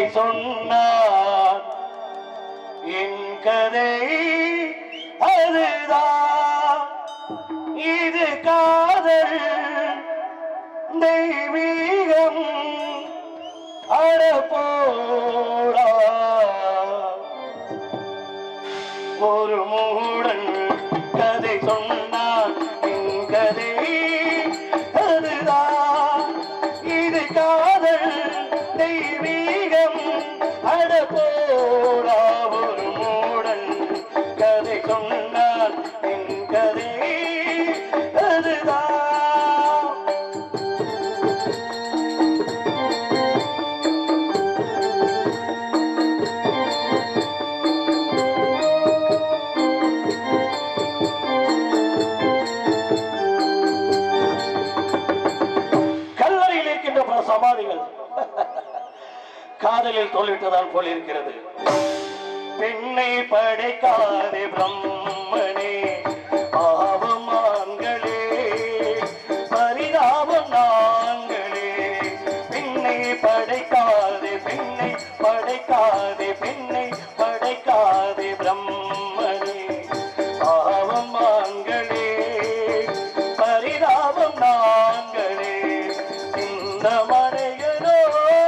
சொன்னான் என் கதை அதுதான் இது காதல் தெய்வீகம் அடப்போடா ஒரு மூடன் கதை சொன்னான் என் கதை அதுதான் இது காதல் தெய்வீகம் அடப்போடா ஒரு மூடன் கதை சொன்னான் என் கதை அதுதான் கல்லறையில் இருக்கின்ற பல சமாதிகள் காதலில் தோல்விட்டதால் போல் இருக்கிறது பெண்ணை படைக்காதே பிரம்மனே பாவம் ஆண்களே பரிதாபம் நாங்களே பெண்ணை படைக்காதே பெண்ணை படைக்காதே பெண்ணை படைக்காதே பிரம்மனே பாவம் ஆண்களே பரிதாபம் நாங்களே இந்த மனையனோ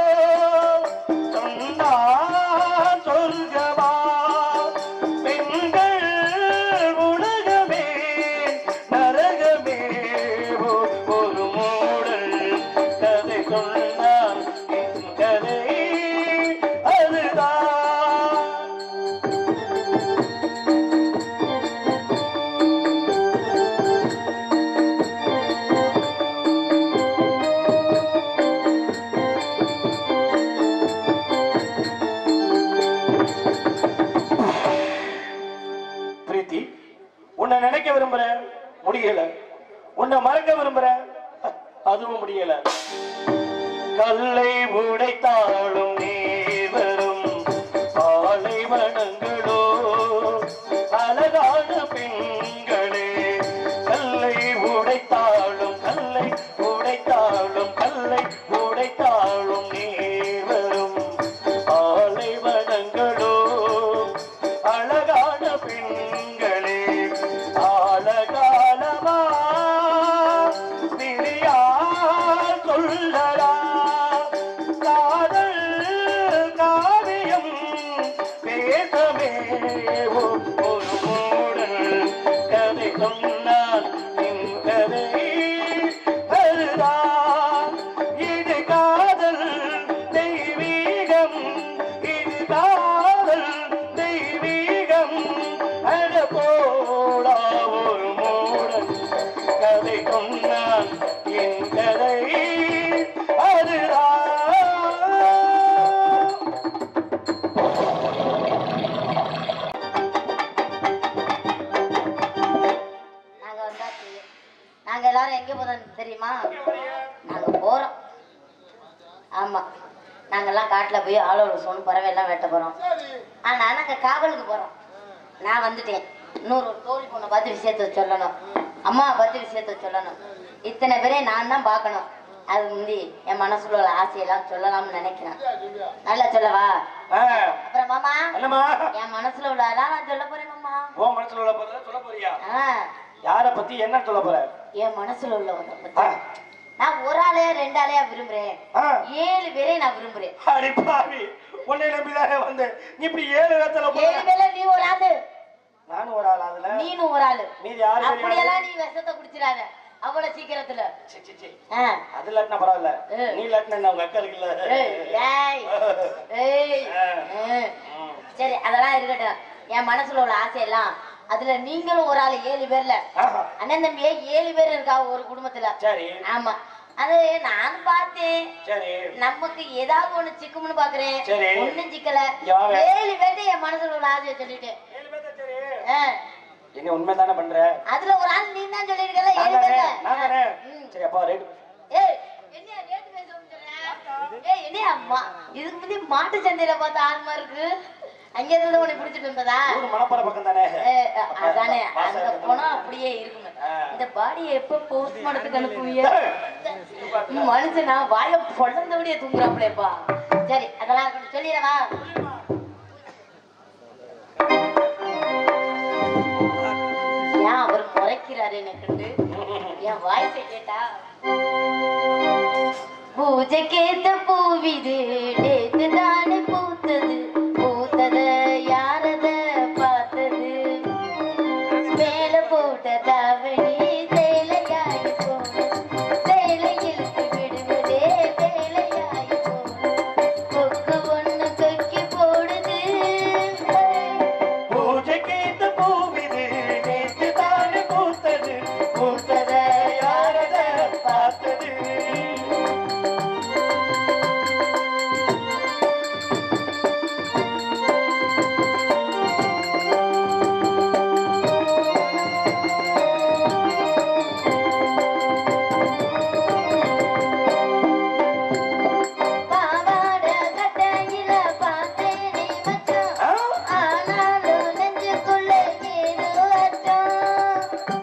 சொன்னா சொல்கவா பெண்கள் உலகமே நரகமே ஒ- ஒரு மூடல் கதை சொன்னான் என் கதை அதுதான் பிரீத்தி உன்னை நினைக்க விரும்புறேன் முடியல உன்னை மறக்க விரும்புறேன் அதுவும் முடியல கல்லை உடைத்தாலும் நீர் வரும் பாலைவனங்களோ அழகான பெண்களே கல்லை உடைத்தாலும் கல்லை உடைத்தாலும் கல்லை உடைத்தாலும் நீர் வரும் பாலைவனங்களோ அழகான பெண்களே ஆழகாலமா பிரியா சொல்லலா காதல் காவியம் பேசமே ஒ- ஒரு மூடல் கதை சொன்னால் என் கதை அதுதான் இது காதல் தெய்வீகம் இது காதல் தெய்வீகம் அட போடா ஒரு மூடன் கதை சொன்னான் என் கதை அதுதான் நாங்க வந்தாச்சு நாங்க எல்லாரும் எங்க போறோம் தெரியுமா நாங்க போறோம் ஆமா நாங்கெல்லாம் காட்டுல போய் ஆளோட சோன் பறவை எல்லாம் வெட்ட போறோம் ஆனா நாங்க காவலுக்கு போறோம் நான் வந்துட்டேன் இன்னொரு ஒரு தோழி பொண்ணை பார்த்து விஷயத்த சொல்லணும் அம்மா பார்த்து விஷயத்த சொல்லணும் இத்தனை பேரையும் நான் தான் பார்க்கணும் அது முந்தி என் மனசுல உள்ள ஆசையெல்லாம் சொல்லலாம்னு நினைக்கிறேன் நல்லா சொல்லவா ஆ, அப்புறம் மாமா என்னம்மா என் மனசுல உள்ளதெல்லாம் நான் சொல்ல போறேன் மாமா உன் மனசுல உள்ள போறத சொல்ல போறியா ஆ யார பத்தி என்ன சொல்ல போற என் மனசுல உள்ளவங்க ஆ, பத்தி நான் ஒரு ஆளே ரெண்டு ஆளையா விரும்புறேன் ஆ. ஏழு பேரை நான் விரும்புறேன் அடி பாவி உன்னை நம்பிதானே வந்தேன் நீ இப்படி ஏழு வேத்தல போற ஏழு பேர்ல நீ ஒரு ஆளு நானும் ஒரு ஆள் அதுல நீனும் ஒரு ஆளு மீதி யாரு பெரிய ஆளு? அப்படியெல்லாம் நீ விஷத்தை குடிச்சிடாத அவ்வளவு சீக்கிரத்துல சி, சி, சி. ஆ. அது இல்லாட்டினா பரவாயில்ல ஏ. நீ இல்லாட்டினா என்ன உங்க அக்கா இருக்குல்ல ஏய், ஏய், ஏய். ஆ. ஆ. ம். சரி அதெல்லாம் இருக்கட்டும் என் மனசுல உள்ள ஆசையெல்லாம் அதுல நீங்களும் ஒரு ஆளு ஏழு பேர்ல ஆஹா. அண்ணன் தம்பியே ஏழு பேர் இருக்கா ஒரு குடும்பத்துல சரி ஆமா அது நான் பார்த்தேன் சரி நமக்கு ஏதாவது ஒண்ணு சிக்கும்னு பாக்குறேன் சரி. ஒண்ணும் சிக்கல யா வே- ஏழு பேர்ட்ட என் மனசுல உள்ள ஆசையை சொல்லிட்டேன் ஏழு பேத்தா சரி ஆ. என்ன உண்மைதானே பண்ற அதுல ஒரு ஆள் நீ தான் சொல்லிருக்கல நான் ஏழு தானே பேர்ல நான் தானே ம். சரி அப்பா ரேட் ஏய் என்னையா ரேட்டு பேசுறோம்னு சொல்ற? ஏய் என்னையா அம்மா இதுக்கு முந்தி மாட்டு சந்தையில பார்த்த ஆத்மா இருக்கு அங்க இருந்து உன்னை பிடிச்சிட்டு வந்ததா ஊர் மணப்பாறை பக்கம் தானே ஏய், அ- அதானே பாசம் அங்க இருக்கு. போனா அப்படியே இருக்குமே ஆ. இந்த பாடியை எப்ப போஸ்ட்மார்ட்டத்துக்கு அனுப்புவீங்க மனுஷன் நான் வாய பொழந்தபடியே தூங்குறாப்லேப்பா சரி அதெல்லாம் இருக்கட்டும். சொல்லிடவா ஏன் அவர் குறைக்கிறாரு எனக்கு என் வாய்ஸை கேட்டா பூஜைக்கேத்த பூவிது நேத்து தானே பூத்தது பூத்தத யாரத பார்த்தது மேல போட்ட தாவணி சேலையாகி போனது சேலையில் விடுவதே வேலையாகி போனது கொக்கு ஒண்ணு கொக்கி போடுது பூஜைக்கேத்த பூவிது நேற்று தானே பூத்தது பூத்தத யாரத பார்த்தது பாவாட கட்டையில பார்த்தேனே மச்சான் ஆ? ஆனாலும் நெஞ்சுக்குள்ள ஏதோ அச்சம்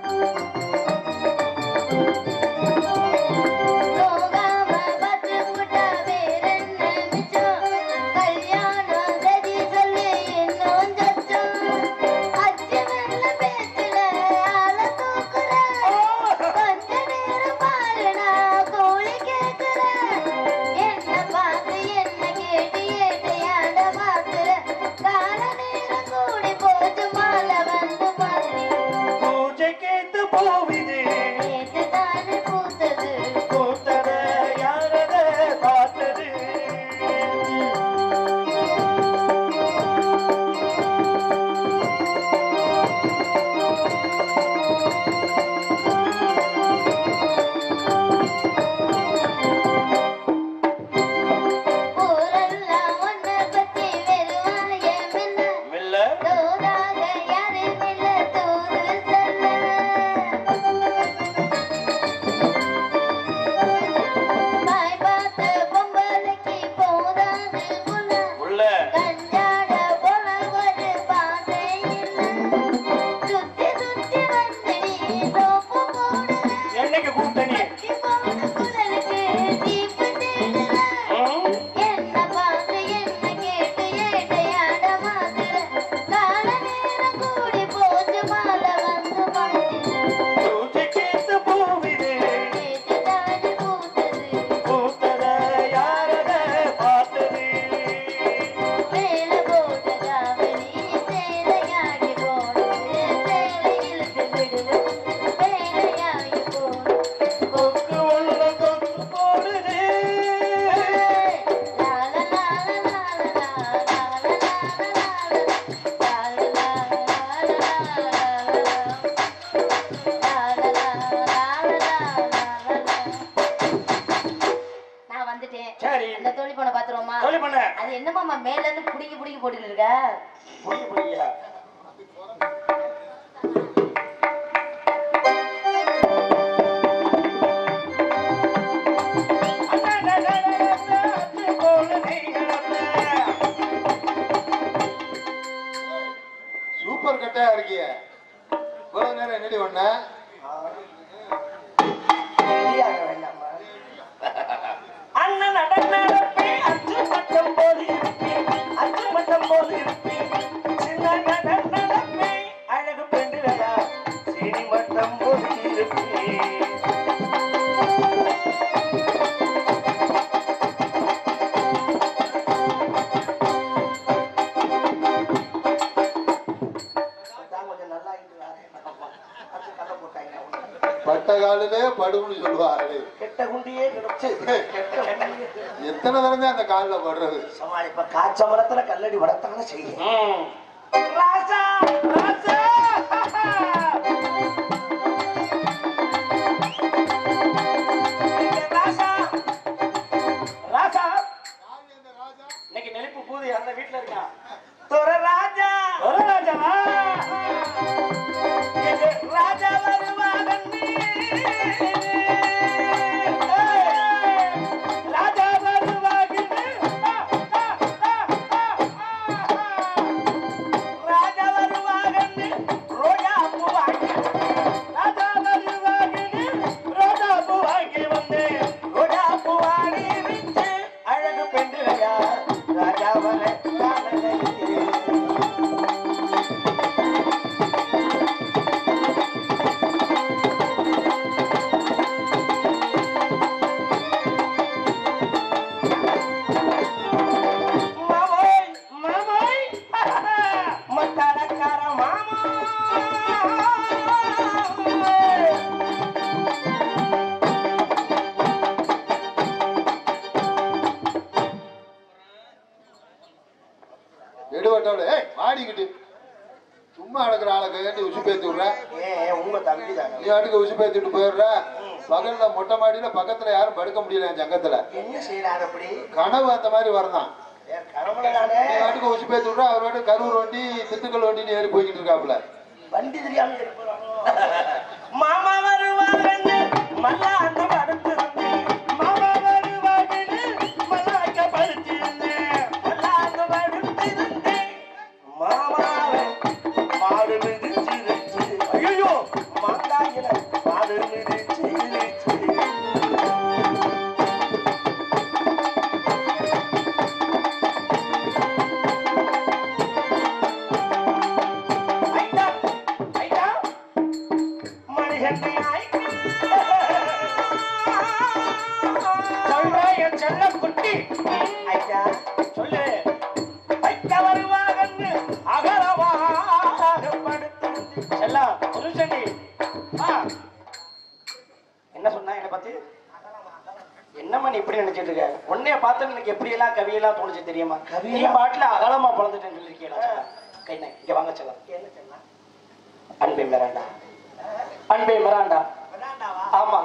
போகாம பார்த்து புட்டா வேறென்ன மிச்சம் கல்யாணம் சதி சொல்லி இன்னும் சச்சம் அச்சு வெள்ள பேச்சுல ஆள தூக்குற கொஞ்ச நேரம் பாரு நான் கோழி கேட்கிறேன் என்ன பார்த்து என்ன கேட்டு ஏட்டையாண்ட மாத்துற கால நேரம் கூடி போச்சு மாலை வந்து மாதிரி பூஜைக்கேத்த பூவிது நேற்று தானே பூத்தது பூத்தத யாரத பார்த்தது ஊரெல்லாம் ஒன்ன பத்தி வெறுவாயம் என்ன மெல்ல தோதாக யாரும் இல்ல தூது சொல்ல பாய் பார்த்த பொம்பளைக்கு போதாது புள்ள உள்ள கஞ்சாட போல ஒரு பாதை இல்ல சுத்தி சுத்தி வந்து நீ சோப்பு போடுற என்னைக்கு கூப்பிட்ட நீ கட்டி போன குரலுக்கு தீப்பு தேடுற ம்? என்ன பார்த்து என்ன கேட்டு ஏட்டையாட மாத்துற கால நேரம் கூடி போச்சு மாலை வந்து மாட்டின பூஜைக்கேத்த பூவிது நேற்று தாண்டி பூத்தது பூத்தத யாரத பார்த்தது மேல போட்ட காவலி சேலையாகி போனது சேலை இழுத்து விடுது வேலையாகி போனது கொக்கு உள்ள கொக்கு போடுது நான் வந்துட்டேன் சரி அந்த தோழி போன பாத்துருவோமா சொல்லி பண்ண அது என்னமாமா மேல இருந்து புடிங்கி புடிங்கி போட்டுட்டு இருக்க புரிய புரியா சூப்பர் கட்டையா இருக்கிய இவ்வளவு நேரம் என்னடி பண்ண அண்ணன் நடப்பே அச்சு மட்டம் போது இருப்பேன் அச்சு மட்டம் போது இருப்பேன் சின்ன நடப்பே அழகு பெண்டுகளா சினி மட்டம் போது இருப்பேன் கொஞ்சம் நல்லா பட்ட காலிலே படும்னு சொல்லுவாரு கெட்ட குண்டியே கிடைச்சு கெட்ட குண்டியே எத்தனை தடவை அந்த காலில் படுறது சமாளிப்ப காய்ச்ச மரத்துல கல்லடி வளர்த்தாங்க செய்யும் ராசா ராசா ராசா ராசா இன்னைக்கு நெருப்பு பூதி அந்த வீட்டுல இருக்கான் துர ராஜா துர ராஜாவா எங்க ராஜா வருவாகன்னே. ஏய், ராஜா வருவாகன்னே. ஆ, ஆ, ஆ, ஆ, ஆ, ஆ. ராஜா வருவாகன்னு எடுவட்டோட ஏய் வாடிக்கிட்டு சும்மா நடக்கிற ஆளை கேட்டு உசு பேத்தி விடுற ஏன் உங்க தம்பி தானே நீ அடுக்க உசு பேத்திட்டு போயிடுற பகல்ல மொட்டை மாடியில பக்கத்துல யாரும் படுக்க முடியல என் சங்கத்துல என்ன செய்யறாரு அப்படி கனவு அந்த மாதிரி வரதான் என் கனவுல தானே நீ அடுக்க உசு பேத்தி விடுற அவர் வாட்டு கரூர் வண்டி திண்டுக்கல் வண்டின்னு ஏறி போய்கிட்டு இருக்காப்புல வண்டி தெரியாம இருப்பாங்க மாமா வருவாங்கன்னு மல்லாந்த படுத்திருந்தேன் மாமா வருவாங்கன்னு மல்லாக்க படுத்திருந்தேன் மல்லாந்த படுத்திருந்தேன் மாமாவை மாடு மிதிச்சிருச்சு ஐயோ மாந்தாயில மாடு மிதிச்சிருச்சு ஐயா ஐயா மணிகண்டை ஐயா சொல்றா என் செல்ல குட்டி ஐயா சொல்லு ஐயா வருவாங்கன்னு அகலமாக படுத்திருந்து செல்லா புருஷண்டி ஆ என்ன சொன்னா என்ன பார்த்து என்னம்மா நீ இப்படி நினைச்சிட்டு இருக்க உன்னைய பார்த்து எனக்கு எப்படி எல்லாம் கவியெல்லாம் தோணுச்சு தெரியுமா நீ பாட்டுல அகலமா பிறந்துட்டேன்னு சொல்லிருக்கீங்களா கை நை, இங்க வாங்க செல்லாம் என்ன செல்லாம் அன்பே மிராண்டா அன்பே மிராண்டா ஆமா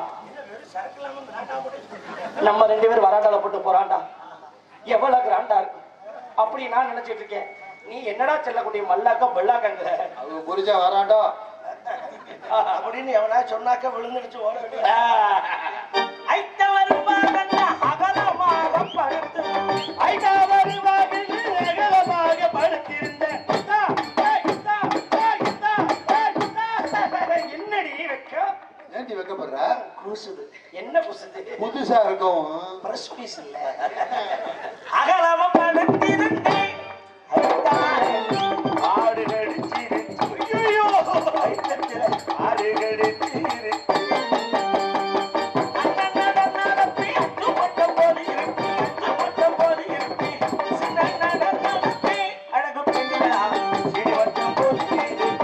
நம்ம ரெண்டு பேரும் வராண்டால போட்டு போறாண்டா எவ்வளவு கிராண்டா இருக்கும் அப்படி நான் நினைச்சிட்டு இருக்கேன் நீ என்னடா செல்லக்கூடிய மல்லாக்கா வெள்ளாக்கங்கிற அவங்க புரிச்சா வராண்டோ அப்படின்னு எவனா சொன்னாக்க விழுந்துடுச்சு ஓட ஐட்ட வருவாங்கன்னு அகலமாக படுத்து ஐட்ட வருவாங்கன்னு அகலமாக படுத்திருந்த தா, ஏய், தா, ஏய், தா, ஏய், தா. என்னடி வைக்க ஏன்டி வைக்கப்படுற கூசுது என்ன கூசுது புதுசா இருக்கவும் பிரஸ் பீஸ் இல்ல அகலமா படுத்திருந்தேன் ஆடு கடிச்சிருச்சு ஐயோ ஐட்டத்துல ஆடு கடிச்சிருச்சு அழகு பெண்களா சிடி வட்டம் போது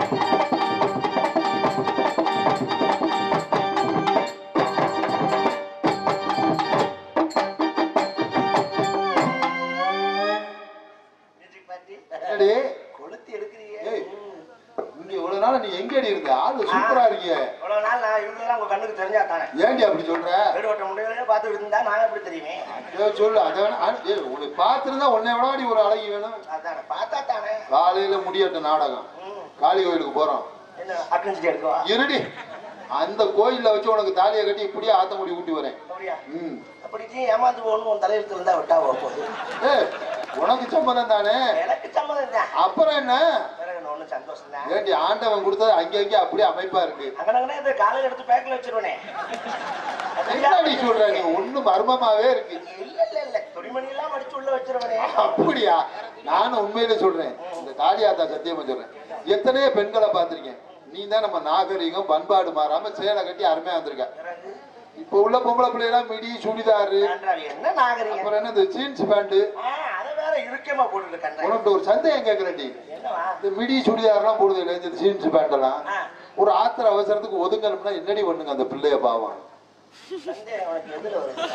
என்னடி கொளுத்தி எடுக்கிறீங்க ஏய் இங்க இவ்வளவு நாள் நீ எங்கடி இருந்த ஆளு சூப்பரா இருக்கியே இவ்வளவு நாள் நான் இவங்க உங்க கண்ணுக்கு தெரிஞ்சா தானே ஏன்டி அப்படி சொல்ற வீடு ஓட்ட முடியல பார்த்து இருந்தா நாங்க எப்படி தெரியுமே ஏய், சொல்லு அத வேணா அ- ஏய், உன்னை பார்த்திருந்தா உன்னை விடாடி ஒரு அழகி வேணும் அதானே பார்த்தா தானே காலையில முடியட்டும் நாடகம் ம். காளி கோயிலுக்கு போறோம் என்ன அக்கஞ்சிட்டு எடுக்கவா இருடி அந்த கோயில்ல வச்சு உனக்கு தாலியை கட்டி இப்படியே ஆத்த முடி ஊட்டி வரேன் அப்படியா ம் அப்படி நீ ஏமாந்து போகணும் உன் தலையெழுத்து இருந்தா விட்டா போகுது ஏய் உனக்கு சம்மதம் தானே எனக்கு சம்மதம் தான் அப்புறம் என்ன வேற என்ன ஒண்ணு சந்தோஷம் தான் ஏண்டி ஆண்டவன் கொடுத்தது அங்கே அங்கே அப்படியே அமைப்பா இருக்கு அங்கனங்கனே இந்த காலையில எடுத்து பேக்கில் வச்சிருவனே என்னடி சொல்ற நீ ஒண்ணு மர்மமாவே இருக்கு இல்ல இல்ல இல்ல துணிமணி எல்லாம் மடிச்சு உள்ள வச்சிருவனே அப்படியா நானும் உண்மையிலே சொல்றேன் இந்த காளியாத்தா சத்தியமா சொல்றேன் எத்தனையோ பெண்களை பார்த்திருக்கேன் நீ தான் நம்ம நாகரிகம் பண்பாடு மாறாம சேலை கட்டி அருமையா வந்திருக்க பிறகு, இப்ப உள்ள பொம்பளை பிள்ளைலாம் மிடி சுடிதாரு நன்றாக என்ன நாகரிகம் அப்புறம் என்ன இந்த ஜீன்ஸ் பேண்ட் ஆ, அதை வேற இறுக்கமா போட்டுட்டு கண்டேன் உனக்கு ஒரு சந்தேகம் கேட்கிறேன்டி என்னவா இந்த மிடி சுடிதார்லாம் போடுது இல்லை இந்த ஜீன்ஸ் பேண்ட் எல்லாம் ஆ, ஒரு ஆத்திர அவசரத்துக்கு ஒதுங்கணும்னா என்னடி பண்ணுங்க அந்த பிள்ளைய பாவம் சந்தேகம் உனக்கு எதுல வருது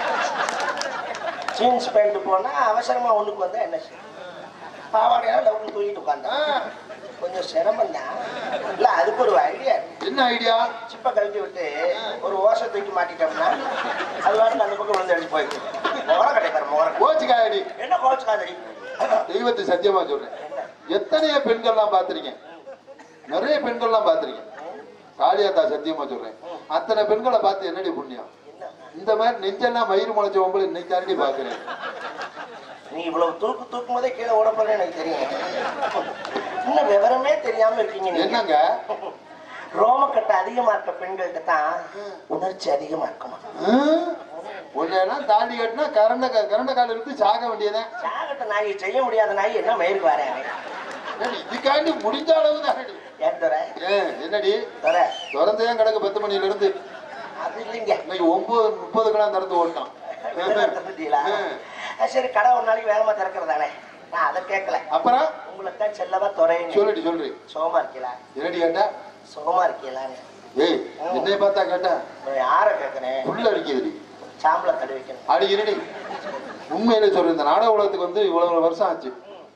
ஜீன்ஸ் பேண்ட் போனா அவசரமா ஒண்ணுக்கு வந்தா என்ன செய்யும் பாவாடையா லவ் தூக்கிட்டு உட்காந்தான் கொஞ்சம் சிரமம் தான் இல்ல அதுக்கு ஒரு ஐடியா என்ன ஐடியா சிப்ப கழட்டி விட்டு ஒரு ஓசை தூக்கி மாட்டிட்டோம்னா அது வாட்டில் அந்த பக்கம் விழுந்து அடிச்சு போயிடுச்சு முகர கிடைப்பாரு முகர கோச்சுக்காயடி என்ன கோச்சுக்காதடி தெய்வத்தை சத்தியமா சொல்றேன் எத்தனையோ பெண்கள்லாம் பார்த்திருக்கேன் நிறைய பெண்கள்லாம் பார்த்திருக்கேன் காளியாத்தா சத்தியமா சொல்றேன் அத்தனை பெண்களை பார்த்து என்னடி புண்ணியம் என்ன இந்த மாதிரி நெஞ்செல்லாம் மயிறு முளைச்ச பொம்பளை இன்னைக்கு தாண்டி பாக்குறேன் நீ இவ்வளவு தூக்கு தூக்கும் போதே கீழே ஓட போறேன்னு எனக்கு தெரியும் இன்னும் விவரமே தெரியாம இருக்கீங்க நீங்க என்னங்க ரோமக்கட்டை அதிகமா இருக்க பெண்கள்கிட்ட தான் உணர்ச்சி அதிகமா இருக்குமா உன்னையெல்லாம் தாண்டி கட்டினா கரண்ட கரண்ட கால இருந்து சாக வேண்டியதான் சாகட்ட நாய் செய்ய முடியாத நாய் என்ன மயிருக்கு வரேன் ஏடி, இதுக்காண்டி முடிஞ்ச அளவு தான் ஏன் துறை ஏன் என்னடி துறை திறந்தே கிடக்கு பத்து மணில இருந்து அது இல்லைங்க இன்னைக்கு ஒன்பது முப்பதுக்கெல்லாம் திறந்து ஓட்டான் வெளியில திறந்துட்டீங்களா? அஹ் சரி கடை ஒரு நாளைக்கு வேகமா திறக்கிறதானே நான் அதை கேட்கல அப்புறம் உங்களை தான் செல்லமா துறைன்னு சொல்லிட்டு சொல்றி சுகமா இருக்கீங்களா என்னடி கேட்டா சுகமா இருக்கீங்களான்னு ஏய் என்னைய பார்த்தா கேட்டா நான் யாரை கேட்கறேன் புள்ள அடிக்குதுடி சாம்பலை தடவிக்கணும் அடி இருடி உண்மையிலே சொல்றேன் இந்த நாடக உலகத்துக்கு வந்து இவ்வளவு வருஷம் ஆச்சு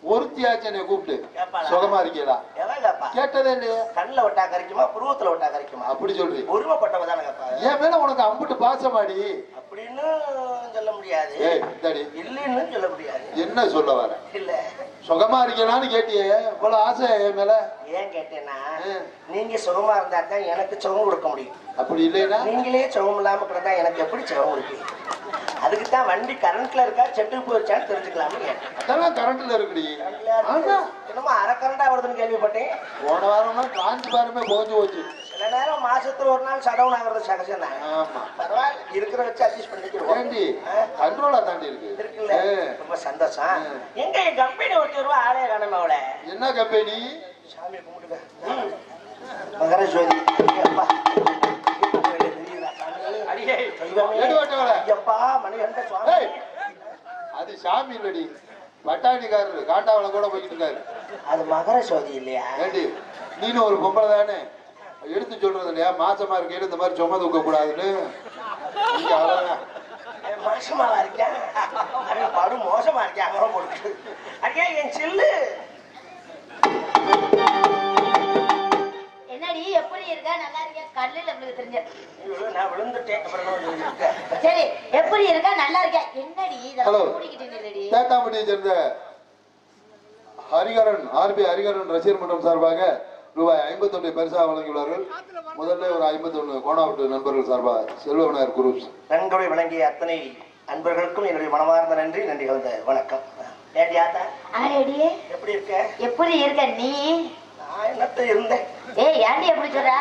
ஒருத்தியாச்சு என்னை கூப்பிட்டு கேப்பாளா? சுகமா இருக்கீங்களா எவன் கேப்பா கேட்டதே இல்லையே கண்ணில் விட்டா கரைக்குமா புருவத்துல விட்டா கரைக்குமா அப்படி சொல்றீ உருவப்பட்டவ தானே கேப்பா என் மேல உனக்கு அம்புட்டு பாசமாடி அப்படின்னு சொல்ல முடியாது ஏய் இந்தாடி இல்லைன்னு சொல்ல முடியாது என்ன சொல்ல வர இல்ல சுகமா இருக்கீங்களான்னு கேட்டியே இவ்வளவு ஆசை என் மேல ஏன் கேட்டேன்னா ஆ. நீங்க சுகமா இருந்தா தான் எனக்கு சுகம் கொடுக்க முடியும் அப்படி இல்லைன்னா நீங்களே சுகம் இல்லாம கிடந்தா எனக்கு எப்படி சுகம் கொடுப்பீங்க அதுக்கு தான் வண்டி கரண்ட்ல இருக்கா செட்டு போச்சான்னு தெரிஞ்சுக்கலாம்னு கேட்டேன் அதெல்லாம் கரண்ட்ல இருக்குடி கரண்ட்ல ஆமா என்னமோ அரை கரண்டா வருதுன்னு கேள்விப்பட்டேன் போன வாரமா டிரான்ஸ்பாரமே போஞ்சு போச்சு சில நேரம் மாசத்துல ஒரு நாள் சடவுன் ஆகுறது சகஜம் தான் ஆமா பரவாயில்ல இருக்கிற வச்சு அட்ஜஸ்ட் பண்ணிக்கிறோம் ஏண்டி கண்ட்ரோலா தாண்டி இருக்கு இருக்குல்ல ஏ, ரொம்ப சந்தோஷம் ஆ. எங்க என் கம்பெனி ஒருத்தர் ரூபா ஆளே காணாம அவளை என்ன கம்பெனி சாமி கும்பிடுங்க ம். மகர ஜோதி ஐயப்பா. தெரியுதா சாமி? அடியே தெய்வமே. எடு வாட்டவளே. ஐயப்பா மணிகண்ட சுவாமி ஏய், அது சாமி இல்லடி பட்டாணிக்காரரு காட்டாவளை கூட போய்கிட்டு இருக்காரு அது மகர ஜோதி இல்லையா ஏண்டி நீனும் ஒரு பொம்பளை தானே எடுத்து சொல்றது இல்லையா மாசமா இருக்கையில இந்த மாதிரி சும தூக்க கூடாதுன்னு இங்க அவ்வளவுதான். அவன் மோசமாவா இருக்கேன் அவன் படு மோசமா இருக்கேன் அவன் போட்டு அடியா என் சில்லு என்னடி எப்படி இருக்க நல்லா இருக்கியா கல்லுல நம்மளுக்கு தெரிஞ்ச ஐயோ, நான் விழுந்துட்டேன் அப்புறம் என்ன கொஞ்சம் இருக்கேன். சரி எப்படி இருக்க நல்லா இருக்கியா என்னடி ஹலோ இதெல்லாம் மூடிக்கிட்டு நில்லடி தேத்தாம்பட்டியை சேர்ந்த ஹரிகரன் ஆர்பி ஹரிகரன் ரசிகர் மன்றம் சார்பாக ரூபாய் ஐம்பத்தொன்னு பரிசாக வழங்கியுள்ளார்கள் முதல்ல ஒரு ஐம்பத்தொன்னு கோணாவட்டு நண்பர்கள் சார்பாக செல்வவிநாயகர் குரூப்ஸ் நன்கொடை வழங்கிய அத்தனை அன்பர்களுக்கும் என்னுடைய மனமார்ந்த நன்றி நன்றி கலந்த வணக்கம் ஏண்டி ஆத்தா ஆடி எப்படி இருக்க எப்படி இருக்க நீ நான் என்னத்த இருந்தேன் ஏய் ஏன்டி எப்படி சொல்ற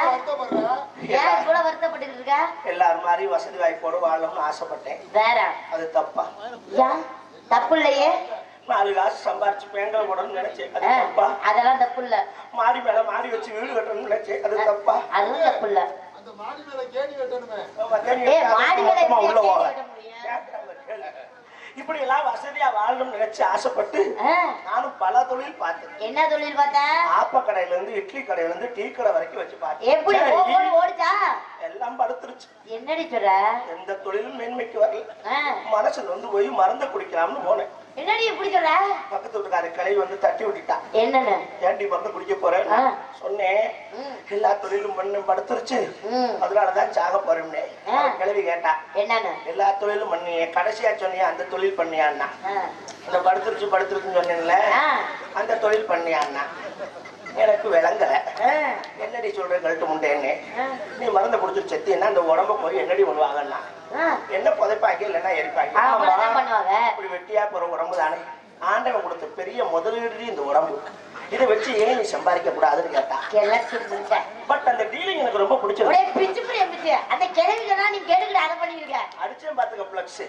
ஏன் இவ்வளவு வருத்தப்பட்டுக்கிட்டு இருக்க எல்லாரும் மாதிரி வசதி வாய்ப்போடு வாழணும்னு ஆசைப்பட்டேன் வேற அது தப்பா ஏன் தப்பு இல்லையே நாலு காசு சம்பாரிச்சு பேங்கல் போடணும்னு நினைச்சேன் அது ஆ, தப்பா அதெல்லாம் தப்பு இல்ல மாடி மேல மாடி வச்சு வீடு கட்டணும்னு நினைச்சேன் அது தப்பா அதுவும் தப்பு இல்ல அந்த மாடி மேல கேணி கட்டணுமே ஏய் மாடி மேல மொத்தமா எப்படி உள்ள கேள்வி போவேன் கேட்க முடியும்? கேட்கறாங்க, கேளு. இப்படி எல்லாம் வசதியா வாழணும்னு நினைச்சு ஆசைப்பட்டு ஆ, நானும் பல தொழில் பார்த்தேன் என்ன தொழில் பார்த்த ஆப்ப கடையில இருந்து இட்லி கடையில இருந்து டீ கடை வரைக்கும் வச்சு எப்படி பார்த்தேன் ஓ- ஓடி ஓடிச்சா எல்லாம் படுத்துருச்சு என்னடி சொல்ற எந்த தொழிலும் மேன்மைக்கு வரல ஆ, மனசுல வந்து போய் மறந்து குடிக்கலாம்னு போனேன் என்னடி இப்படி சொல்ற பக்கத்து வீட்டுக்கார கிளை வந்து தட்டி விட்டுட்டா என்னன்னு ஏன்டி மறந்து குடிக்க போறேன் ஆ. சொன்னேன் ம். எல்லா தொழிலும் பண்ணு படுத்துருச்சு ம். அதனாலதான் சாக போறேன்னே ஆ. அவ கிளவி கேட்டா என்னன்னு எல்லா தொழிலும் பண்ணியே கடைசியா சொன்னியா அந்த தொழில் பண்ணியான்னா ஆ, இந்த படுத்துருச்சு படுத்துருச்சுன்னு சொன்னேன்ல ஆ, அந்த தொழில் பண்ணியான்னா எனக்கு விளங்கல ஆ, என்னடி சொல்ற கழட்டு முண்டேன்னு ஆ, நீ மருந்தை குடிச்சு செத்தின்னா அந்த உடம்ப போய் என்னடி பண்ணுவாங்கன்னா ஆ. என்ன புதைப்பாங்க இல்லைன்னா எரிப்பாங்க அப்படிதான் பண்ணுவாங்க இப்படி வெட்டியா போற உடம்பு தானே ஆண்டவன் கொடுத்த பெரிய முதலீடு இந்த உடம்பு இதை வச்சு ஏன் நீ சம்பாதிக்க கூடாதுன்னு கேட்டா கிளச்சி முண்டை பட் அந்த டீலிங் எனக்கு ரொம்ப பிடிச்சது ஒரே பிச்சு புடி எம்பிச்சு அந்த கிழவி சொன்னா நீ கேட்டுக்கிட்டு அதை பண்ணிருக்க அடிச்சேன் பாத்துக்க பிளக்ஸ்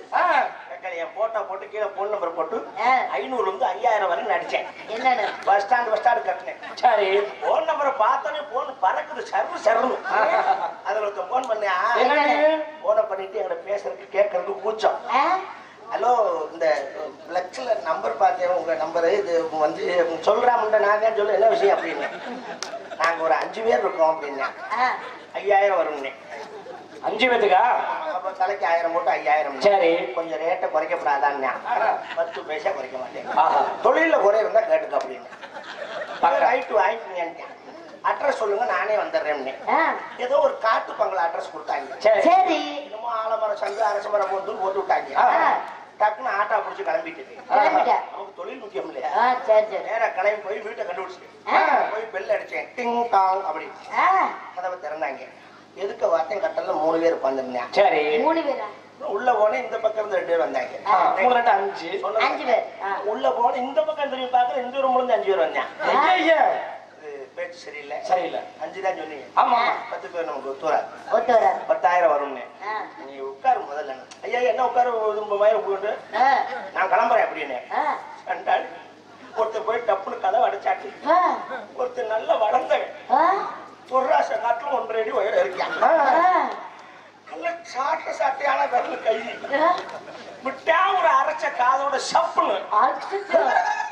என் போட்டோ போட்டு கீழே போன் நம்பர் போட்டு ஆ, ஐநூறுல இருந்து ஐயாயிரம் வரைக்கும் நடிச்சேன் என்னன்னு பஸ் ஸ்டாண்ட் பஸ் ஸ்டாண்ட் கட்டினேன் சரி போன் நம்பரை பார்த்தோன்னே போன் பறக்குது சர்வு சர்வு அதுல ஒருத்தன் போன் பண்ணியா என்னடி? போனை பண்ணிட்டு எங்களை பேசுறதுக்கு கேட்கறதுக்கு கூச்சம் ஆ, ஹலோ இந்த பிளக்ஸ்ல நம்பர் பார்த்தேன் உங்க நம்பரு இது வந்து சொல்றாமுண்ட நான் தான் சொல்ல என்ன விஷயம் அப்படின்னு நாங்க ஒரு அஞ்சு பேர் இருக்கோம் அப்படின்னு ஆ, ஐயாயிரம் வரும்னே அஞ்சு பேத்துக்கா அப்ப தலைக்கு ஆயிரம் போட்டு ஐயாயிரம் சரி கொஞ்சம் ரேட்டை குறைக்கப்படாதான்னு பத்து பைசா குறைக்க மாட்டேன் ஆஹா தொழில குறை இருந்தா கேட்டுக்க அப்படின்னு ரைட்டு வாங்கிக்கீங்க அட்ரஸ் சொல்லுங்க நானே வந்துடுறேன்னு ஆ, ஏதோ ஒரு காட்டு பங்களா அட்ரஸ் கொடுத்தாங்க சரி சரி என்னமோ ஆலமரம் சங்கு அரச மரம் போட்டு போட்டு விட்டாங்க ஆ, டக்குன்னு ஆட்டா பிடிச்சி கிளம்பிட்டு கிளம்பிட்ட நமக்கு தொழில் முக்கியம் இல்லையா ஆ, சரி சரி நேரா கிளம்பி போய் வீட்டை கண்டுபிடிச்சிட்டேன் ஆ. போய் பெல் அடிச்சேன் டிங் டாங் அப்படி ஆ, கதவை திறந்தாங்க எதுக்கு வார்த்தையும் கட்டல மூணு பேர் உட்காந்துருந்தேன் சரி மூணு பேரா உள்ள போனேன் இந்த பக்கம் இருந்து ரெண்டு பேர் வந்தாங்க ஆ, மூணு ரெண்டு அஞ்சு சொன்னது அஞ்சு பேர் ஆ. உள்ள போன இந்த பக்கம் திரும்பி பார்க்கற இந்த ரூம்ல இருந்து அஞ்சு பேர் வந்தேன் ஐயா, ஐயா. இது பேச்சு சரியில்லை சரியில்லை அஞ்சு தான் சொன்னீங்க ஆமா ஆமா. பத்து பேர் நமக்கு ஒத்துவராது ஒத்து வராது பத்தாயிரம் வரும்னு ஆ, நீ உட்காரு முதல்ல ஐயா என்ன உட்காரு இது மயிரம் போட்டு ஆ, நான் கிளம்புறேன் அப்படின்னு ஆ, கண்டாள் ஒருத்தர் போய் டப்புனு கதவை அடைச்சாட்டு ஆ, ஒருத்தர் நல்ல வளர்ந்தவன் ஆ, பொருளாச காட்டிலும் ஒன்றரை அடி உயரம் இருக்கான் ஆ, நல்ல சாட்ட சாட்டையான விரல் கை ஆ, விட்டா ஒரு அரைச்ச காதோட சப்புன்னு அச்சச்சோ.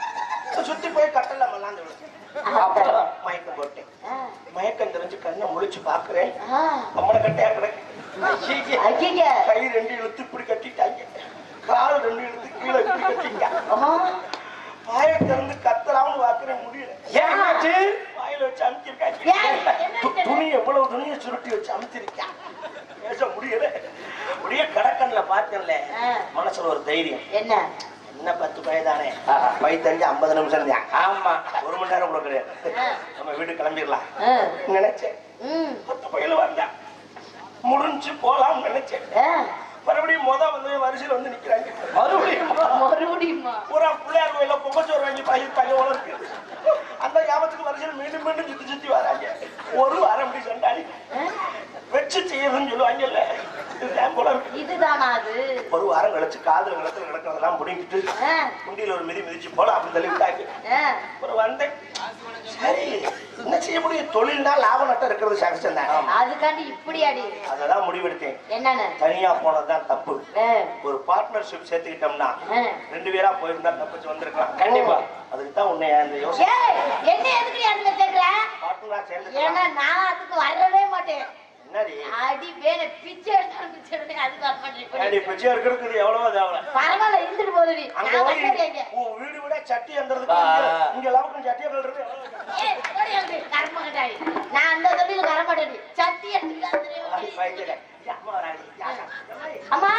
சுத்தி போய் கட்டல மல்லாந்து விழுந்து. ஆ, மயக்கம் போட்டேன் ஆ, மயக்கம் தெரிஞ்சு கண்ணை முழிச்சு பாக்குறேன் ஆ, அம்மனை கட்டையா கிடக்கு ஐயே. ஐயையே. கை ரெண்டு இழுத்து இப்படி கட்டிட்டாங்க கால் ரெண்டு இழுத்து கீழே இப்படி கட்டிட்டாங்க ஆ, வாயை திறந்து கத்த பையனை பார்த்தேன்ல ஆ. மனசுல ஒரு தைரியம் என்ன என்ன பத்து பையதானே ஆஹா. பைத்தஞ்சு ஐம்பது நிமிஷம் தான் ஆமா ஒரு மணி நேரம் கூட கிடையாது ஆ. நம்ம வீட்டுக்கு கிளம்பிடலாம் ஆ. நினைச்சேன் ம். பத்து பையில வந்தேன் முடிஞ்சு போலாம்னு நினைச்சேன் ஆ. மறுபடியும் முத வந்து வரிசையில் வந்து நிக்கிறாங்க மறுபடியும் மறுபடியுமா பூரா பிள்ளையார் கோயில பொங்கச்சோறு வாங்கி பயிர்த்தாங்க உலருக்கு அந்த ஞாபகத்துக்கு வரிசையில் மீண்டும் மீண்டும் சுத்தி சுத்தி வராங்க ஒரு வாரம் அப்படி சண்டாடி ஆ? வச்சு செய்யறதுன்னு சொல்லுவாங்கல்ல இதுதான் போல இருக்கு. இதுதானா அது ஒரு வாரம் கழிச்சு காதல் நிலத்துல நடக்கிறதெல்லாம் முடிங்கிட்டு ஆ. குண்டியில ஒரு மிதி மிதிச்சு போல அப்படி தள்ளி விட்டாங்க ஆ. அப்புறம் வந்தேன் சரி என்ன செய்ய முடியும் தொழில்னா லாபம் நட்டம் இருக்கிறது சகஜம் தான் அதுக்காண்டி இப்படி அடி அதெல்லாம் முடிவெடுத்தேன் என்னன்னு தனியா போனதுதான் தப்பு ஆ. ஒரு பார்ட்னர்ஷிப் சேர்த்துக்கிட்டோம்னா ஆ. ரெண்டு பேரா போயிருந்தா தப்பிச்சு வந்திருக்கலாம் கண்டிப்பா. அதுக்கு தான் உன்னை அந்த யோசனை ஏய், என்ன எதுக்கு அதுல கேக்குற பார்ட்னரா சேர்ந்து ஏன்னா நான் அதுக்கு வரவே மாட்டேன் என்னடி அடி வேண பிச்சை எடுத்தாலும் பிச்சை எடுத்தேன் அதுக்கு வர மாட்டேன் ஏடி பிச்சை இருக்கிறதுக்கு எவ்வளவோ தேவை பரவாயில்ல இருந்துட்டு போதுடி அங்க நான் போய் வரமாட்டேங்க உன் வீடு விட சட்டி எந்திரதுக்கு ஆ. இங்க- இங்க லவக்கும் சட்டியை கழுறது ஏய், ஓடி வந்து, கர்ம கட்டாயி. நான் அந்த தொழில வர மாட்டேன் சட்டி எடுத்துக்காது அம்மா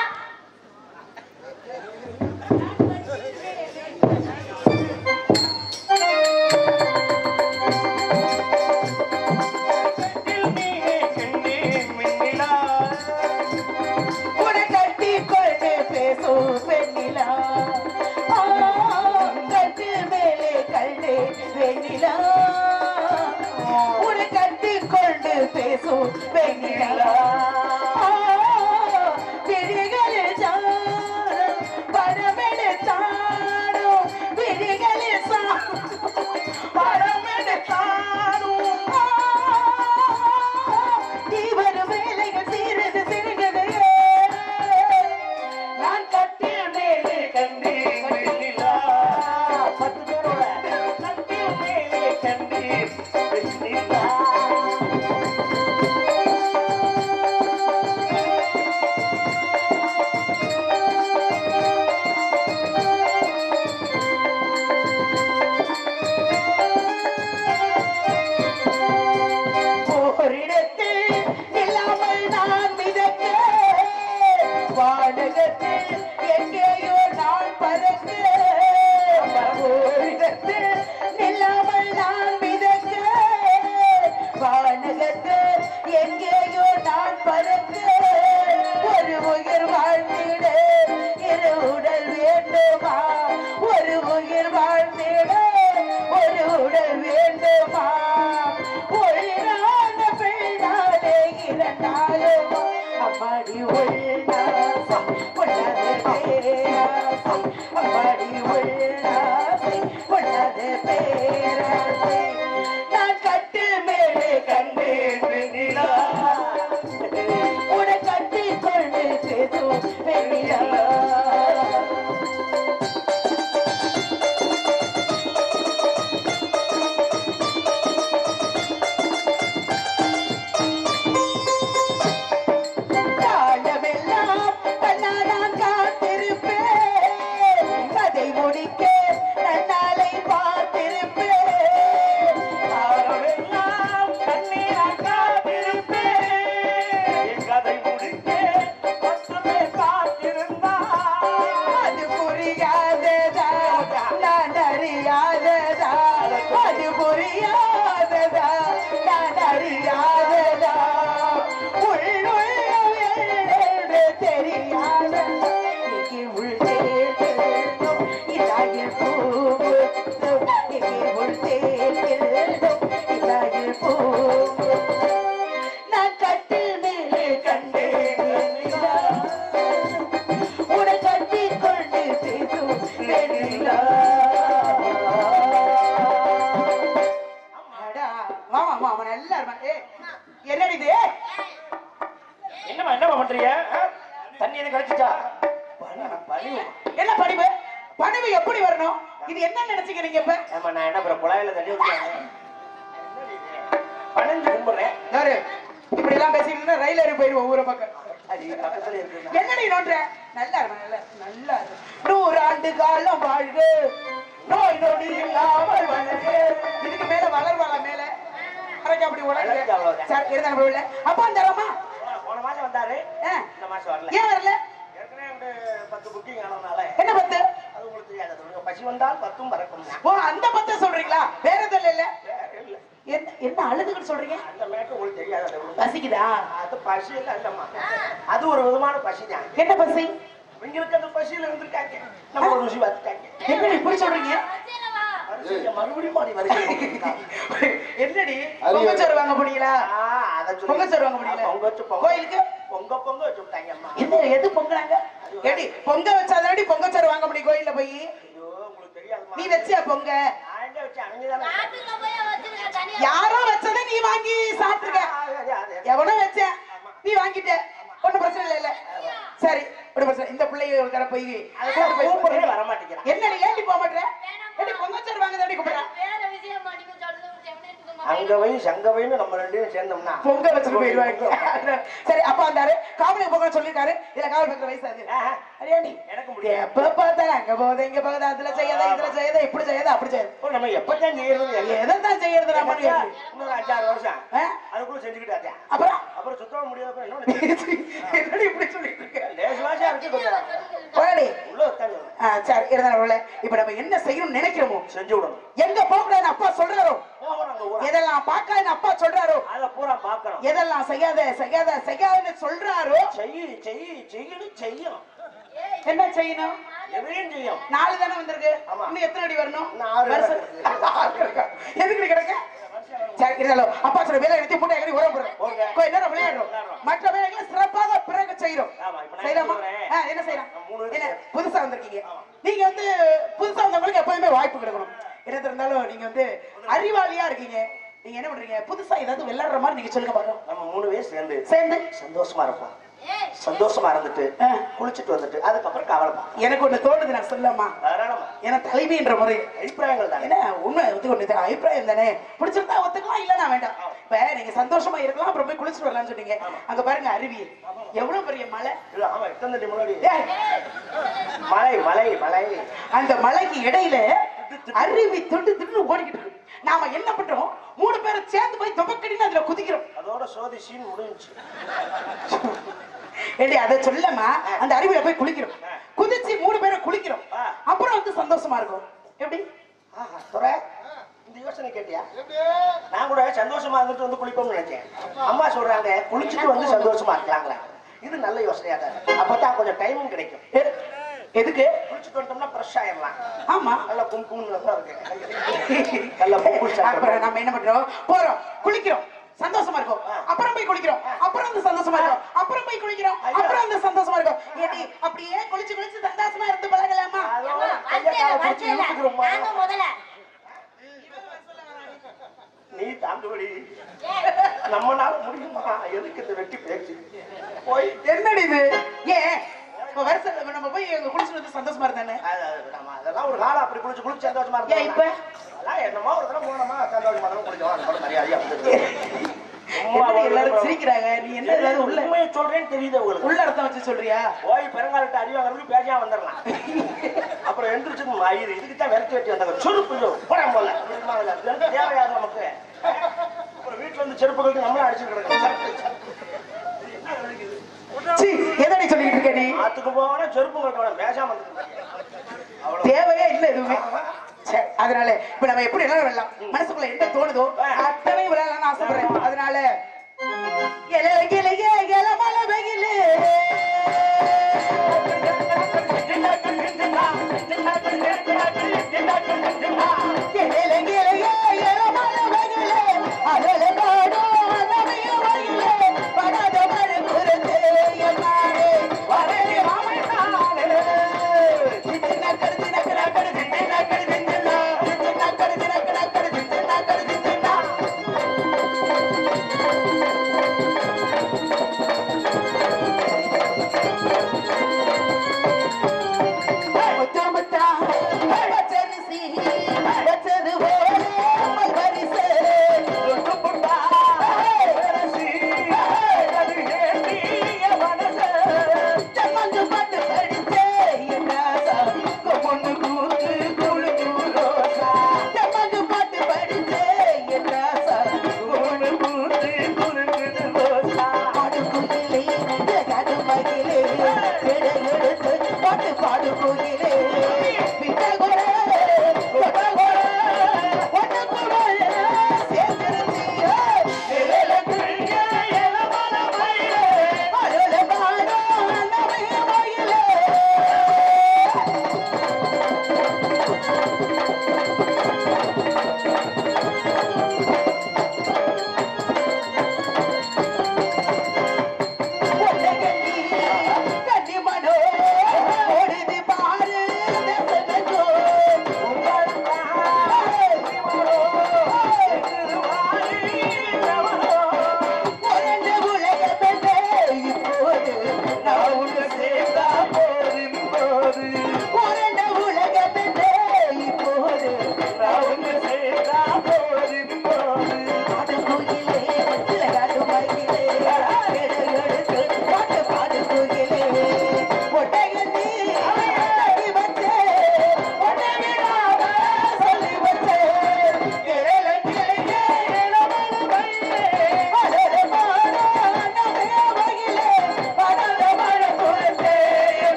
உன்னை கட்டிக்கொண்டு பேசும் பெண்ணிலா ஆ, கட்டு மேலே கண்டு வெண்ணிலா உன்னை கட்டிக்கொண்டு பேசும் பெண்ணிலா ஆ, விழிகளில் சாரம் படமெடுத்தாடும் விழிகளில் சாரம் படமெடுத்தாடும் ஆ, நீ வரும் வேலைகள் சீரது சிறுகதையே நான் கட்டிய மேலே கண்டு வெண்ணிலா. பத்து பேரோட கட்டிய மேலே கண்டு வெண்ணிலா. ஓரிடத்தில் நில்லாமல் நான் மிதக்க வானகத்தில் எங்கேயோ நான் பறக்க ஓரிடத்தில் நில்லாமல் நான் மிதக்க வானகத்தில் எங்கேயோ நான் பறக்க ஒரு உயிர் வாழ்ந்திட இரு உடல் வேண்டுமா ஒரு உயிர் வாழ்ந்திட ஒரு உடல் வேண்டுமா உள்ளான பெண்ணாலே இரண்டாலும் அம்மாடி உள்ளாசை உள்ளது பேராசை அம்மாடி உள்ளாசை உள்ளது பேராசை நான் கட்டு மேலே கண்டேன் வெண்ணிலா உன கட்டி கொண்டு பேசும் வெண்ணிலா காலமெல்லாம் கண்ணாலான் காத்திருப்பேன் கதை முடிக்க நன்னாலை பார்த்திருப்பேன் காலமெல்லாம் கண்ணீரான் காத்திருப்பேன் கதை முடிக்க பத்துமே காத்திருந்தா அது புரியாததா நான் அறியாததா அது புரியாததா நான் அறியாததா உள்ளுள்ளம் என்று தெரியாத இங்கே உள்ளேனும் இதாகில் பூவும் இங்கே உள்ளேனும் இதாகில் பூவும் நான் கட்டில் மேலே கண்டேன் வெண்ணிலா. உன்னை கட்டிக் கொண்டு பேசும் வெண்ணிலா. அடா, வா, வா, வா, அவன் நல்லா இருப்பான். ஏய், என்னடி இது என்னம்மா என்னம்மா பண்றீங்க ஆ? தண்ணி எதுவும் கிடைச்சிச்சா என்ன படிப்பு பணிவு எப்படி வரணும் இது என்ன நினைச்சுக்கிறீங்க இப்ப ஆமா நான் என்ன அப்புறம் குழாயில தண்ணி ஊற்றுவாங்க பணிஞ்சு கும்பிடுறேன் யாரு இப்படி எல்லாம் பேசிட்டு ரயில் ஏறி போயிடுவோம் ஊரை பக்கம் அது பக்கத்துல இருக்கு என்னடி நோன்ற நல்லா இருப்பேன் நல்லா நல்லா இருக்கு. நூறாண்டு காலம் வாழ்க நோய் நொடி இல்லாமல் வளர்க இதுக்கு மேல வளர்வாளா மேல கரெக்டா அப்படி வளர்ச்சி உலக அவ்வளவுதான். சார் இருந்தா அப்பா வந்துடலாமா போன மாசம் வந்தாரு ஆ, இந்த மாசம் வரல ஏன் வரல ஏற்கனவே பத்து புக்கிங் ஆனதுனால என்ன பத்து அது உங்களுக்கு தெரியாது அது உங்களுக்கு பசி வந்தால் பத்தும் பறக்கும் ஓ அந்த பத்த சொல்றீங்களா வேற எதுவும் இல்ல வேற இல்ல. என்ன என்ன அழுதுன்னு சொல்றீங்க அந்த மேட்டு உங்களுக்கு தெரியாது அது உங்களுக்கு. பசிக்குதா அது பசி எல்லாம் இல்லம்மா அது ஒரு விதமான பசி தான் என்ன பசி இவங்களுக்கு அந்த பசியில இருந்திருக்காங்க நம்ம ஒரு ருசி பார்த்துட்டாங்க என்ன இப்படி சொல்றீங்க வரிசையில மறுபடியும் மாறி வருகிறாங்க என்னடி அறிவு. பொங்கச்சோறு வாங்க போனீங்களா ஆ, அத சொல்லி- பொங்கல் சோறு வாங்க முடியல? பொங்க வச்சு பொங்க கோயிலுக்கு? பொங்க பொங்க வச்சு விட்டாங்க அம்மா என்ன எது பொங்குறாங்க ஏடி பொங்க வச்சாதாடி பொங்கச்சோறு வாங்க முடியும் கோயில்ல போய் ஐயோ உங்களுக்கு தெரியாதுமா நீ வச்சியா பொங்க நான் எங்க வச்சு அணைஞ்சுதானே யாரோ வச்சதை நீ வாங்கி சாப்பிட்டுருக்க எவனோ வச்சேன் நீ வாங்கிட்ட ஒண்ணும் பிரச்சனை இல்ல இல்ல சரி ஒரு பிரச்சனை இந்த பிள்ளைய ஒரு தடவை போய் கூட்டு போய் கூப்பிடுறே வர மாட்டேங்கிறான் என்ன நீ ஏண்டி போக மாட்டேற ஏடி பொங்கச்சோறு வாங்க தாண்டி கூப்பிடுறேன் அங்க வை சங்க வைன்னு நம்ம ரெண்டு பேரும் சேர்ந்தோம்னா பொங்க வச்சுட்டு போயிடுவாங்க சரி அப்பா வந்தாரு காவலுக்கு பொங்க சொல்லிருக்காரு இதுல காவல் பக்கிற வயசு அது ஆஹா. அரியாண்டி எனக்கு முடியாது எப்ப பார்த்தாலும் அங்க போகுது இங்க போகுது அதுல செய்யாத இதுல செய்யாத இப்படி செய்யாத அப்படி செய்யாத ஓ, நம்ம எப்பதான் செய்யறது எல்லாம் எதை தான் செய்யறது நம்ம இன்னொரு அஞ்சாறு வருஷம் ஆ? அதுக்குள்ள செஞ்சுக்கிட்டாச்சா அப்புறம் அப்புறம் சுத்தமா முடியாத இன்னொன்னு என்னடி இப்படி சொல்லிட்டு இருக்க லேசு வாசியா இருக்கு கொஞ்சம் போடி உள்ள உட்காந்து ஆ, சரி இருந்தாலும் இப்ப நம்ம என்ன செய்யணும்னு நினைக்கிறோமோ செஞ்சு விடணும் எங்க போகக்கூடாதுன்னு அப்பா சொல்றாரோ போகணும் அங்க ஊரா எதெல்லாம் பார்க்காதுன்னு அப்பா சொல்றாரோ அதை பூரா பார்க்கணும் எதெல்லாம் செய்யாத செய்யாத செய்யாதன்னு சொல்றாரோ செய்யு செய்யு செய்யணும் செய்யும் என்ன செய்யணும் எதையும் செய்யும் நாலு தானே வந்திருக்கு ஆமா. இன்னும் எத்தனை அடி வரணும் இன்னும் ஆறு வருஷம். ஆறு கிடக்கா? எதுக்கு கிடக்க சரி இருந்தாலும் அப்பா சொல்ற வேலை எடுத்து போட்டு எங்கடி உரம் போடுறோம் போடுங்க. கொஞ்ச நேரம் விளையாடுறோம் விளையாடுறோம். மற்ற வேலைகளை சிறப்பாக பிறகு செய்யறோம் ஆமா, இப்ப நான் செய்யலாமா என்ன சொல்றேன்? ஆ, என்ன செய்யலாம் நான் மூணு பேர் என்ன செய்யறேன். புதுசா வந்திருக்கீங்க நீங்க வந்து புதுசா வந்தவங்களுக்கு எப்பவுமே வாய்ப்பு கிடைக்கணும் என்ன இருந்தாலும் நீங்க வந்து அறிவாளியா இருக்கீங்க நீங்க என்ன பண்றீங்க புதுசா ஏதாவது விளையாடுற மாதிரி நீங்க சொல்லுங்க பாக்கலாம் நம்ம மூணு பேர் சேர்ந்து சேர்ந்து சந்தோஷமா இருப்போம் சந்தோஷமா இருந்துட்டு ஆ. குளிச்சுட்டு வந்துட்டு அதுக்கப்புறம் கவலை பார்ப்போம் எனக்கு ஒண்ணு தோணுது நான் சொல்லலாமா தாராளமா ஏன்னா தலைமைன்ற முறை அபிப்பிராயங்கள் தானே என்ன உண்மை ஒத்துக்கொண்டு அபிப்பிராயம் தானே பிடிச்சிருந்தா ஒத்துக்கலாம் இல்ல நான் வேண்டாம் இப்ப நீங்க சந்தோஷமா இருக்கலாம் அப்புறம் போய் குளிச்சுட்டு வரலாம்னு சொன்னீங்க அங்க பாருங்க அருவி எவ்வளவு பெரிய மலை இல்ல ஆமா எத்தனை தட்டி முன்னாடி ஏய், மலை மலை மலை அந்த மலைக்கு இடையில அருவி துண்டு துண்டு ஓடிக்கிட்டு இருக்கு நாம என்ன பண்றோம் மூணு பேரும் சேர்ந்து போய் துபக்கடின்னு அதுல குதிக்கிறோம் அதோட சோதி சீன் முடிஞ்சுச்சு ஏடி அதை சொல்லமா அந்த அருவியில போய் குளிக்கிறோம் குதிச்சு மூணு பேரும் குளிக்கிறோம் ஆ. அப்புறம் வந்து சந்தோஷமா இருக்கும் எப்படி ஆஹா, துரை, இந்த யோசனை கேட்டியா நான் கூட சந்தோஷமா இருந்துட்டு வந்து குளிப்போம்னு நினைச்சேன் அம்மா சொல்றாங்க குளிச்சுட்டு வந்து சந்தோஷமா இருக்கலாங்களா இது நல்ல யோசனையா தான் இருக்கு. அப்பதான் கொஞ்சம் டைமும் கிடைக்கும் எ- எதுக்கு குளிச்சுட்டு வந்துட்டோம்னா ஃப்ரெஷ் ஆயிடலாம் ஆமா நல்லா கும் கும்னு நல்லா இருக்கு நல்லா பொங்குள் அப்புறம் சாப்பிடுறோம் நம்ம என்ன பண்றோம் போறோம் குளிக்கிறோம் சந்தோஷமா இருக்கும் அப்புறம் போய் குளிக்கிறோம் அப்புறம் வந்து சந்தோஷமா இருக்கும் அப்புறம் போய் குளிக்கிறோம் அப்புறம் வந்து சந்தோஷமா இருக்கும் ஏடி அப்படியே குளிச்சு குளிச்சு சந்தோஷமா இருந்து பழகலாமா அதோட கையை காலை பிடிச்சி இழுத்துக்கிறோமா நீ தாண்டுபடி நம்மனால முடியுமா எதுக்கு இந்த வெட்டி பேச்சு போய் என்னடி இது ஏன் இப்ப வருஷம் நம்ம போய் அங்க குளிச்சுட்டு வந்து சந்தோஷமா இருந்தானே அது- அது நம்ம அதெல்லாம் ஒரு காலம் அப்படி குளிச்சு குளிச்சு சந்தோஷமா ஏன் இப்ப? அதெல்லாம் என்னமோ ஒரு தடவை போனோமா சந்தோஷமா தான் குளிச்சோம் அது கூட மரியாதையா இருந்துச்சு. சும்மா என்னடி ஒரு எல்லாரும் தடவை- சிரிக்கிறாங்க நீ என்ன ஏதாவது உள்ள உண்மையை சொல்றேன்னு தெரியுது உங்களுக்கு உள்ள அர்த்தம் வச்சு சொல்றியா போய் பெருங்காலிட்ட அடி வாங்குறதுக்கு பேஜா வந்துடலாம் அப்புறம் எந்திரிச்சு மயிறு இதுக்கு தான் விரட்டி வெட்டி வந்தாங்க சுருப்பு போட போல தேவையாது நமக்கு அப்புறம் வீட்டுல இருந்து செருப்புகளுக்கு நம்மளும் அடிச்சு கிடக்கணும் சீ, எதடி சொல்லிட்டு இருக்க நீ ஆத்துக்கு போவானா செருப்பு கட்டணும் பேசாம வந்துட்டு அவ்வளவு தேவையே இல்ல எதுவுமே சரி, அதனால இப்ப நம்ம எப்படி எல்லாம் விளையாடலாம் மனசுக்குள்ள என்ன தோணுதோ அத்தனை விளையாடலாம்னு ஆசைப்படுறேன் அதனால எல கிளைய எலமல வெயிலு எல கிளைய எலமல வெயிலு அலல காடோ அலமைய வயிலே படாத மழை குருந்தே என்னாரே வரே மாமனாரே தினக்கரு தினக்கரு தினக்கரு தினக்கரு தினக்கரு தினக்கரு தினக்கரு தினக்கரு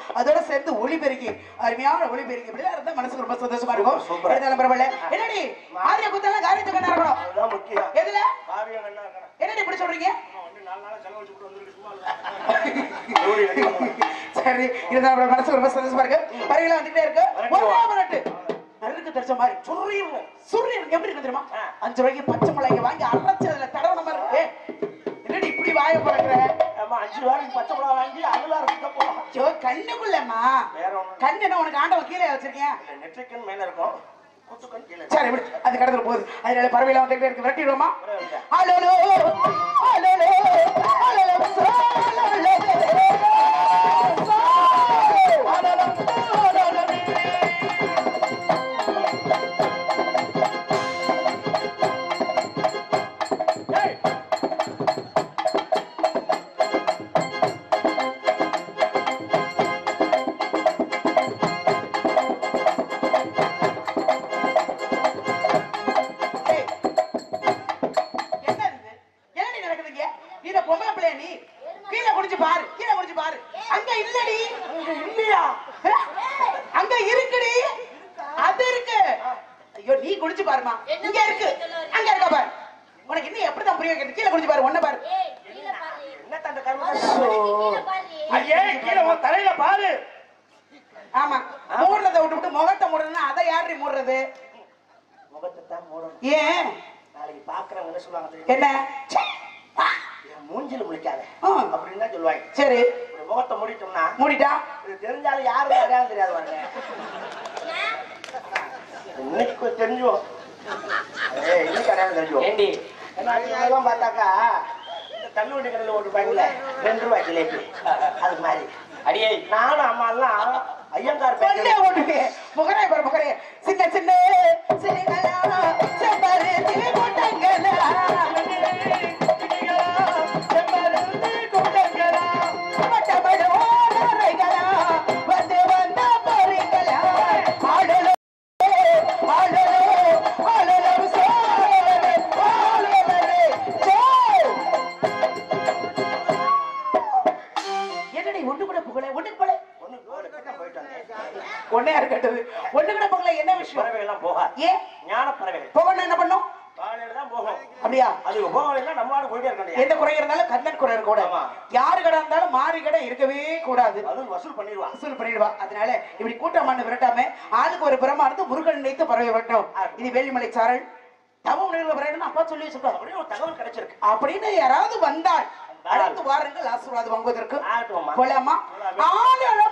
அதோட சேர்ந்து ஒளி பெருக்கி அருமையான ஒளி பெருக்கி இப்படிலாம் இருந்தா மனசுக்கு ரொம்ப சந்தோஷமா இருக்கும் சூப்பர். இருந்தாலும் பரவாயில்ல என்னடி ஆரிய குத்தெல்லாம் காரியத்துக்கு என்ன இருக்கணும் அதுதான் முக்கியம் எதுல காரியம் என்ன இருக்கணும் என்னடி இப்படி சொல்றீங்க வந்து நாலு நாளா செலவு வச்சுட்டு வந்திருக்கு சும்மா இல்ல. ஓடி வெளியே சரி இருந்தாலும் அப்புறம் மனசுக்கு ரொம்ப சந்தோஷமா இருக்கு பறவைலாம் வந்துட்டே இருக்கு வரட்டும். ஒரே மினிட்டு நறுக்கு தெரிச்ச மாதிரி சுருன்னு சுருன்னு எப்படி இருக்கு தெரியுமா ஆ. அஞ்சு ரூபாய்க்கு பச்சை மிளகாய் வாங்கி அரைச்சு அதுல தடவன மாதிரி இருக்கு ஏய், என்னடி இப்படி வாய பழக்கிற ஆமா அஞ்சு ரூபாய்க்கு பச்சை மிளகா வாங்கி அழுதா இருக்க போலாம் ஐயோ கண்ணுக்குள்ளம்மா வேற ஒண்ணும் கண்ணு என்ன உனக்கு ஆண்டவன் கீழே வச்சிருக்கேன் இல்ல நெற்றிக்கன் மேல இருக்கும் குத்துக்கன் கீழே சரி விடு அது கடத்துல போகுது அதனால பறவைலாம் வந்துட்டே இருக்கு விரட்டிடுவோமா ஒரே நிமிஷம். அலோலோ அலோலோ அலோலோ சாலோலோ ஏய், ஏய், என்ன இது? என்னடி நடக்குதுங்க? நீ என்ன பொம்பளை பிள்ளையா நீ? கீழே குனிஞ்சு பாரு, கீழே குனிஞ்சு பாரு. அங்க இல்லடி. அங்க இல்லையா அஹ், அங்க இருக்குடி. அது இருக்கு. ஐயோ, நீ குனிஞ்சு பாரும்மா. இங்க இருக்கு. அங்க இருக்கா பாரு. உனக்கு இன்னும் எப்படிதான் புரிய வைக்கிறது? கீழே குனிஞ்சு பாரு, ஒண்ணை பாரு. என்ன தந்த கருமம் ஐயே கீழே உன் தலையில பாரு ஆமா. மூடுறதை விட்டுவிட்டு முகத்தை மூடணும்னா அதை யாருடி மூடுறது? முகத்தை தான் மூடணும் ஏன்? நாளைக்கு பாக்குறவங்க என்ன சொல்லுவாங்க தெரியுமா? என்ன? ச்சே. என் மூஞ்சில முழிக்காத ஆ. அப்படின்னு தான் சொல்லுவாங்க சரி ஒரு முகத்தை மூடிட்டோம்னா மூடிட்டா இது தெரிஞ்சாலும் யாரும் அடையாளம் தெரியாது பாருங்க இன்னைக்கு தெரிஞ்சுவோம் ஏய், இன்னைக்கு அடையாளம் தெரிஞ்சுவோம் ஏண்டி ஏன்னா இதெல்லாம் பார்த்தாக்கா இந்த தள்ளுவண்டி கடையில் ஓட்டுப்பாங்கல்ல ரெண்டு ரூபாய் ஜிலேபி அது மாதிரி அடியே நானும் அம்மாலாம் ஐயங்கார் கொண்டே பேக்கரி ஓடுவே முகரே பாரு முகரே சின்ன சின்ன சிறுகளா செம்பரு கூட்டங்களா வட்டமடு ஓடரைகளா வந்து வந்த பொறிகளா ஆடலோ ஆடலோ ஆடலோ சோழரே ஆடலரே சோ என்னடி ஒண்ணு கூட புகழ ஒண்ணு போல ஒண்ணு கோலுக்கு தான் போயிட்டு வந்தேன் ஒன்னே இருக்கட்டும் ஒண்ணு கூட புகழ என்ன விஷயம் பறவைகள் எல்லாம் போகாது ஏன் ஞான பறவைகள் போகணும் என்ன பண்ணும் காலையில தான் போகும் அப்படியா அதுக்கு போகலைன்னா நம்மளால போயிட்டே இருக்க முடியாது எந்த குறை இருந்தாலும் கண்ணன் குறை இருக்க கூடாது ஆமா. யாரு கடை இருந்தாலும் மாறி கடை இருக்கவே கூடாது அதுவும் வசூல் பண்ணிடுவா வசூல் பண்ணிடுவா அதனால இப்படி கூட்டமான விரட்டாம ஆளுக்கு ஒரு புறமா இருந்து முருகன் நினைத்து பறவை விரட்டும் இது வேலிமலை சாரல் தவம் நிகழ்வு விரட்டணும் அப்பா சொல்லி வச்சிருக்காங்க அப்படின்னு ஒரு தகவல் கிடைச்சிருக்கு அப்படின்னு யாராவது வந்தால் அடுத்து வாருங்கள் ஆசீர்வாதம் வாங்குவதற்கு ஆகட்டும்மா. போலாமா போலாமே. ஆளோ